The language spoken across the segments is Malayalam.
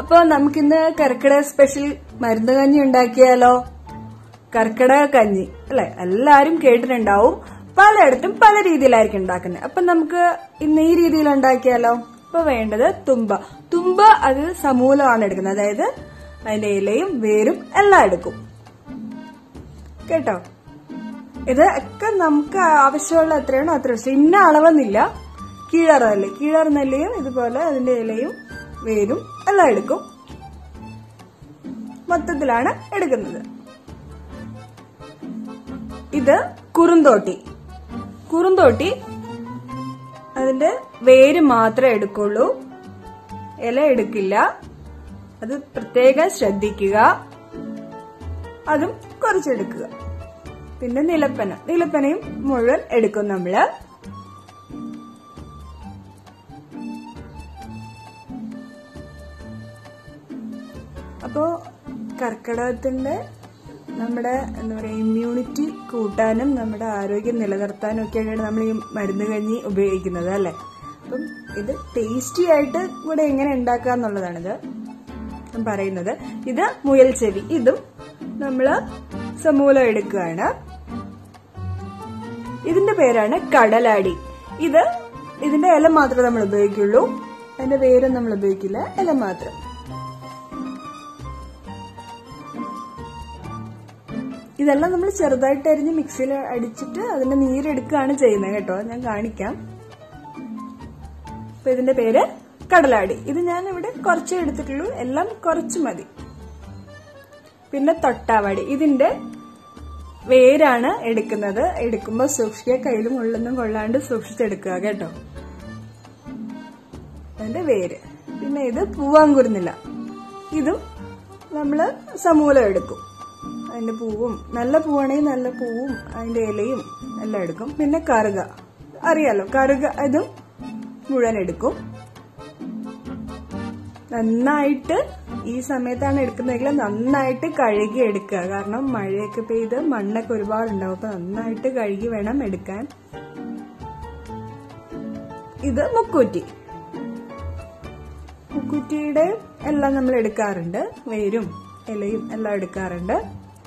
അപ്പൊ നമുക്കിന്ന് കർക്കിടക സ്പെഷ്യൽ മരുന്ന് കഞ്ഞി ഉണ്ടാക്കിയാലോ കർക്കിടക കഞ്ഞി അല്ലെ എല്ലാരും കേട്ടിട്ടുണ്ടാവും പലയിടത്തും പല രീതിയിലായിരിക്കും ഉണ്ടാക്കുന്നത് അപ്പൊ നമുക്ക് ഇന്ന് ഈ രീതിയിൽ ഉണ്ടാക്കിയാലോ ഇപ്പൊ വേണ്ടത് തുമ്പ തുമ്പ അത് സമൂലമാണ് എടുക്കുന്നത് അതായത് അതിന്റെ ഇലയും വേരും എല്ലാം എടുക്കും കേട്ടോ ഇത് ഒക്കെ നമുക്ക് ആവശ്യമുള്ള എത്രയാണോ അത്ര പക്ഷെ ഇന്ന അളവെന്നില്ല കീഴാർ നെല്ല് കീഴാർ നെല്ലിയും ഇതുപോലെ അതിന്റെ ഇലയും വേരും എല്ലാം എടുക്കും മൊത്തത്തിലാണ് എടുക്കുന്നത് ഇത് കുറുന്തോട്ടി കുറുന്തോട്ടി അതിന്റെ വേര് മാത്രമേ എടുക്കുള്ളൂ ഇല എടുക്കില്ല അത് പ്രത്യേകം ശ്രദ്ധിക്കുക അതും കുറച്ചെടുക്കുക പിന്നെ നിലപ്പന നിലപ്പനയും മുഴുവൻ എടുക്കും നമ്മള് അപ്പോ കർക്കിടകത്തിന്റെ നമ്മുടെ എന്താ പറയുക ഇമ്മ്യൂണിറ്റി കൂട്ടാനും നമ്മുടെ ആരോഗ്യം നിലനിർത്താനും ഒക്കെയാണ് നമ്മൾ ഈ മരുന്ന് കഞ്ഞി ഉപയോഗിക്കുന്നത് അല്ലെ അപ്പം ഇത് ടേസ്റ്റി ആയിട്ട് കൂടെ എങ്ങനെ ഉണ്ടാക്കുക എന്നുള്ളതാണിത് ഞാൻ പറയുന്നത് ഇത് മുയൽ ചെവി ഇതും നമ്മള് സമൂലം എടുക്കുകയാണ് ഇതിന്റെ പേരാണ് കടലാടി ഇത് ഇതിന്റെ ഇല മാത്രമേ നമ്മൾ ഉപയോഗിക്കുള്ളൂ അതിന്റെ വേരും നമ്മൾ ഉപയോഗിക്കില്ല ഇല മാത്രം ഇതെല്ലാം നമ്മൾ ചെറുതായിട്ട് അരിഞ്ഞ് മിക്സിയിൽ അടിച്ചിട്ട് അതിന്റെ നീരെടുക്കുകയാണ് ചെയ്യുന്നത് കേട്ടോ ഞാൻ കാണിക്കാം അപ്പൊ ഇതിന്റെ പേര് കടലാടി ഇത് ഞാൻ ഇവിടെ കുറച്ചേ എടുത്തിട്ടുള്ളൂ എല്ലാം കുറച്ച് മതി പിന്നെ തൊട്ടാവാടി ഇതിന്റെ വേരാണ് എടുക്കുന്നത് എടുക്കുമ്പോൾ സൂക്ഷിക്കുക കയ്യിലും ഉള്ളൊന്നും കൊള്ളാണ്ട് സൂക്ഷിച്ചെടുക്കുക കേട്ടോ അതിന്റെ വേര് പിന്നെ ഇത് പൂവാങ്കുരുന്നില്ല ഇതും നമ്മള് സമൂലം എടുക്കും അതിന്റെ പൂവും നല്ല പൂവാണെങ്കിൽ നല്ല പൂവും അതിന്റെ ഇലയും എല്ലാം എടുക്കും പിന്നെ കറുക അറിയാലോ കറുക ഇതും മുഴുവൻ എടുക്കും നന്നായിട്ട് ഈ സമയത്താണ് എടുക്കുന്നതെങ്കിൽ നന്നായിട്ട് കഴുകി എടുക്കുക കാരണം മഴയൊക്കെ പെയ്ത് മണ്ണൊക്കെ ഒരുപാടുണ്ടാവും അപ്പൊ നന്നായിട്ട് കഴുകി വേണം എടുക്കാൻ ഇത് മുക്കൂറ്റി മുക്കൂറ്റിയുടെ എല്ലാം നമ്മൾ എടുക്കാറുണ്ട് വേരും ഇലയും എല്ലാം എടുക്കാറുണ്ട്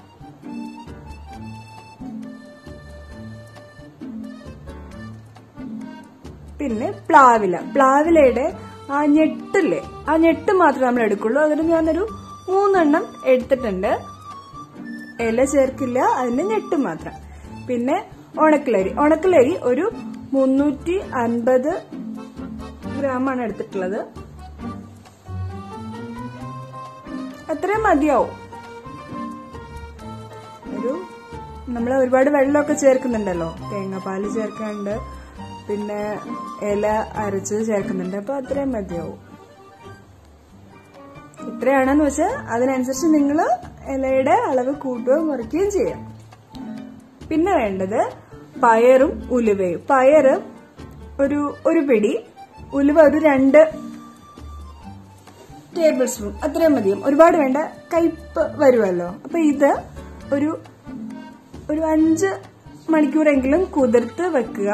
പിന്നെ പ്ലാവില പ്ലാവിലയുടെ ആ ഞെട്ടില്ലേ ആ ഞെട്ട് മാത്രമേ നമ്മൾ എടുക്കുള്ളൂ അതിന് ഞാനൊരു മൂന്നെണ്ണം എടുത്തിട്ടുണ്ട് ഇല ചേർക്കില്ല അതിന്റെ ഞെട്ട് മാത്രം പിന്നെ ഉണക്കലരി ഉണക്കലരി ഒരു മുന്നൂറ്റി അൻപത് ഗ്രാമാണ് എടുത്തിട്ടുള്ളത് അത്രയും മതിയാവും ഒരു നമ്മൾ ഒരുപാട് വെള്ളമൊക്കെ ചേർക്കുന്നുണ്ടല്ലോ തേങ്ങാപ്പാല് ചേർക്കാനുണ്ട് പിന്നെ ഇല അരച്ചത് ചേർക്കുന്നുണ്ട് അപ്പൊ അത്രയും മതിയാവും എത്രയാണെന്ന് വെച്ചാൽ അതിനനുസരിച്ച് നിങ്ങൾ ഇലയുടെ അളവ് കൂട്ടുകയും കുറയ്ക്കുകയും ചെയ്യാം പിന്നെ വേണ്ടത് പയറും ഉലുവയും പയറ് ഒരു ഒരു പിടി ഉലുവ ഒരു രണ്ട് ടേബിൾ സ്പൂൺ അത്രയും മതിയും ഒരുപാട് വേണ്ട കയ്പ് വരുമല്ലോ അപ്പൊ ഇത് ഒരു ഒരു അഞ്ച് മണിക്കൂറെങ്കിലും കുതിർത്ത് വെക്കുക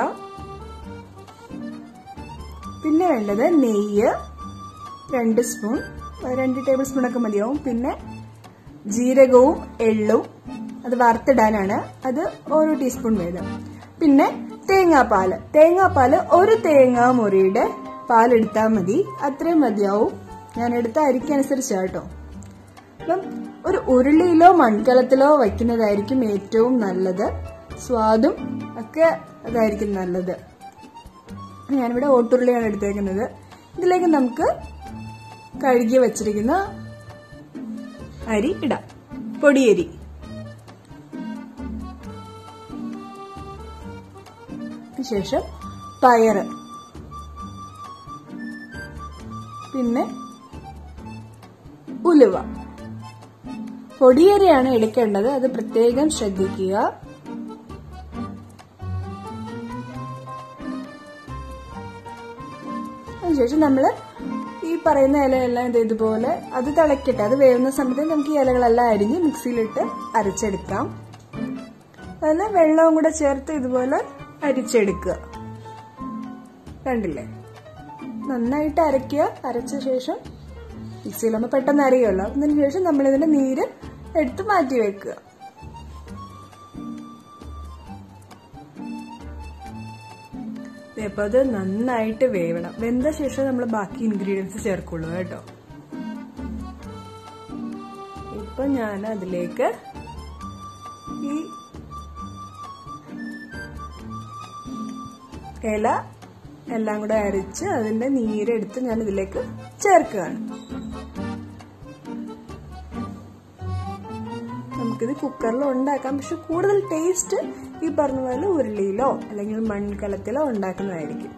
പിന്നെ വേണ്ടത് നെയ്യ് രണ്ട് സ്പൂൺ രണ്ട് ടേബിൾ സ്പൂൺ ഒക്കെ മതിയാവും പിന്നെ ജീരകവും എള്ളും അത് വറുത്തിടാനാണ് അത് ഓരോ ടീസ്പൂൺ വീതം പിന്നെ തേങ്ങാപ്പാല് തേങ്ങാപ്പാല് ഒരു തേങ്ങാ മുറിയുടെ പാലെടുത്താൽ മതി അത്രയും മതിയാവും ഞാൻ എടുത്ത അരിക്കനുസരിച്ചാണ് കേട്ടോ അപ്പം ഒരു ഉരുളിയിലോ മൺകലത്തിലോ വയ്ക്കുന്നതായിരിക്കും ഏറ്റവും നല്ലത് സ്വാദും ഒക്കെ അതായിരിക്കും നല്ലത് ഞാനിവിടെ ഓട്ടുരുളിയാണ് എടുത്തേക്കുന്നത് ഇതിലേക്ക് നമുക്ക് കഴുകി വച്ചിരിക്കുന്ന അരി ഇടാം പൊടിയരി ശേഷം പയറ് പിന്നെ ഉലുവ പൊടിയരിയാണ് എടുക്കേണ്ടത് അത് പ്രത്യേകം ശ്രദ്ധിക്കുക അതിനുശേഷം നമ്മൾ ഈ പറയുന്ന ഇലയെല്ലാം ഇത് ഇതുപോലെ അത് തിളക്കട്ടെ അത് വേവുന്ന സമയത്ത് നമുക്ക് ഈ ഇലകളെല്ലാം അരിഞ്ഞ് മിക്സിയിലിട്ട് അരച്ചെടുക്കാം അതിൽ വെള്ളവും കൂടെ ചേർത്ത് ഇതുപോലെ അരിച്ചെടുക്കുക കണ്ടില്ലേ നന്നായിട്ട് അരയ്ക്കുക അരച്ച ശേഷം മിക്സിയിലാകുമ്പോൾ പെട്ടെന്ന് അറിയുമല്ലോ അതിന് ശേഷം നമ്മൾ ഇതിന്റെ നീര് എടുത്ത് മാറ്റി വെക്കുക അപ്പൊ അത് നന്നായിട്ട് വേവണം വെന്ത ശേഷം നമ്മൾ ബാക്കി ഇൻഗ്രീഡിയൻസ് ചേർക്കുള്ളൂ കേട്ടോ ഇപ്പൊ ഞാൻ അതിലേക്ക് ഈ ഇല എല്ലാം കൂടെ അരച്ച് അതിന്റെ നീരെടുത്ത് ഞാൻ ഇതിലേക്ക് ചേർക്കുകയാണ് നമുക്കിത് കുക്കറിൽ ഉണ്ടാക്കാം പക്ഷെ കൂടുതൽ ടേസ്റ്റ് ഈ പറഞ്ഞ പോലെ ഉരുളിയിലോ അല്ലെങ്കിൽ മൺകലത്തിലോ ഉണ്ടാക്കുന്നതായിരിക്കും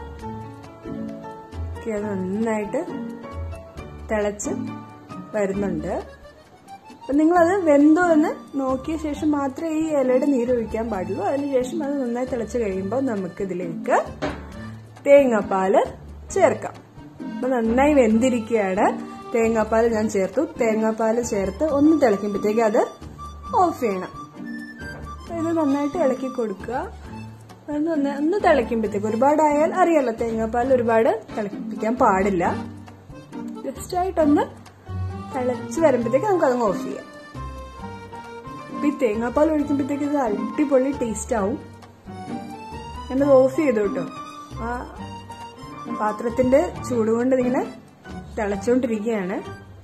ഓക്കെ അത് നന്നായിട്ട് തിളച്ച് വരുന്നുണ്ട് അപ്പൊ നിങ്ങളത് വെന്തോ എന്ന് നോക്കിയ ശേഷം മാത്രമേ ഈ ഇലയുടെ നീര് ഒഴിക്കാൻ പാടുള്ളൂ അതിനുശേഷം അത് നന്നായി തിളച്ച് കഴിയുമ്പോൾ നമുക്ക് ഇതിലേക്ക് തേങ്ങാപ്പാല് ചേർക്കാം അപ്പൊ നന്നായി വെന്തിരിക്കുകയാണ് തേങ്ങാപ്പാൽ ഞാൻ ചേർത്തു തേങ്ങാപ്പാൽ ചേർത്ത് ഒന്ന് തിളയ്ക്കുമ്പോഴത്തേക്ക് അത് ഓഫ് ചെയ്യണം ഇത് നന്നായിട്ട് ഇളക്കി കൊടുക്കുക ഒന്ന് ഒന്ന് തിളയ്ക്കുമ്പോഴത്തേക്ക് ഒരുപാടായാൽ അറിയാലോ തേങ്ങാപ്പാൽ ഒരുപാട് തിളപ്പിക്കാൻ പാടില്ല ജസ്റ്റ് ആയിട്ടൊന്ന് തിളച്ച് വരുമ്പോഴത്തേക്ക് നമുക്ക് അതങ്ങ് ഓഫ് ചെയ്യാം അപ്പൊ ഈ തേങ്ങാപ്പാൽ ഒഴിക്കുമ്പോഴത്തേക്ക് ഇത് അടിപൊളി ടേസ്റ്റ് ആവും ഞാനത് ഓഫ് ചെയ്തു കേട്ടോ ആ പാത്രത്തിന്റെ ചൂട് കൊണ്ട് ഇങ്ങനെ തിളച്ചുകൊണ്ടിരിക്കുകയാണ്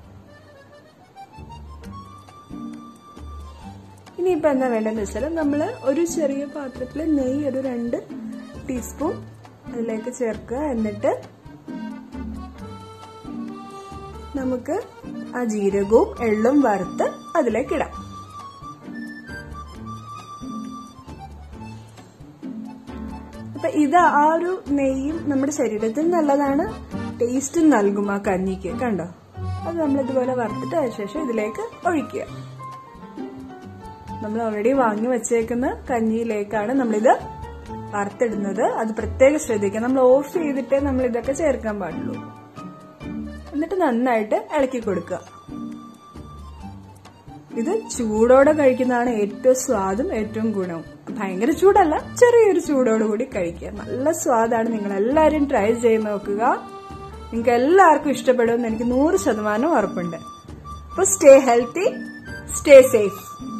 ഇനിയിപ്പോ എന്താ വേണ്ടതെന്ന് വെച്ചാൽ നമ്മൾ ഒരു ചെറിയ പാത്രത്തിൽ നെയ്യ് ഒരു രണ്ട് ടീസ്പൂൺ അതിലേക്ക് ചേർക്കുക എന്നിട്ട് നമുക്ക് ആ ജീരകവും എള്ളും വറുത്ത് അതിലേക്ക് ഇടാം അപ്പൊ ഇത് ആ ഒരു നെയ്യും നമ്മുടെ ശരീരത്തിന് നല്ലതാണ് ടേസ്റ്റ് നൽകും ആ കഞ്ഞിക്ക് കണ്ടോ അത് നമ്മൾ ഇതുപോലെ വറുത്തിട്ട് അതിനുശേഷം ഇതിലേക്ക് ഒഴിക്കുക നമ്മൾ ഓൾറെഡി വാങ്ങി വെച്ചേക്കുന്ന കഞ്ഞിയിലേക്കാണ് നമ്മളിത് വറുത്തിടുന്നത് അത് പ്രത്യേകം ശ്രദ്ധിക്കുക നമ്മൾ ഓഫ് ചെയ്തിട്ടേ നമ്മൾ ഇതൊക്കെ ചേർക്കാൻ പാടുള്ളൂ എന്നിട്ട് നന്നായിട്ട് ഇളക്കി കൊടുക്കുക ഇത് ചൂടോടെ കഴിക്കുന്നതാണ് ഏറ്റവും സ്വാദും ഏറ്റവും ഗുണവും ഭയങ്കര ചൂടല്ല ചെറിയൊരു ചൂടോട് കൂടി കഴിക്കുക നല്ല സ്വാദാണ് നിങ്ങൾ എല്ലാവരും ട്രൈ ചെയ്ത് നോക്കുക നിങ്ങൾക്ക് എല്ലാവർക്കും ഇഷ്ടപ്പെടുമെന്ന് എനിക്ക് നൂറ് ശതമാനം ഉറപ്പുണ്ട് അപ്പൊ സ്റ്റേ ഹെൽത്തി സ്റ്റേ സേഫ്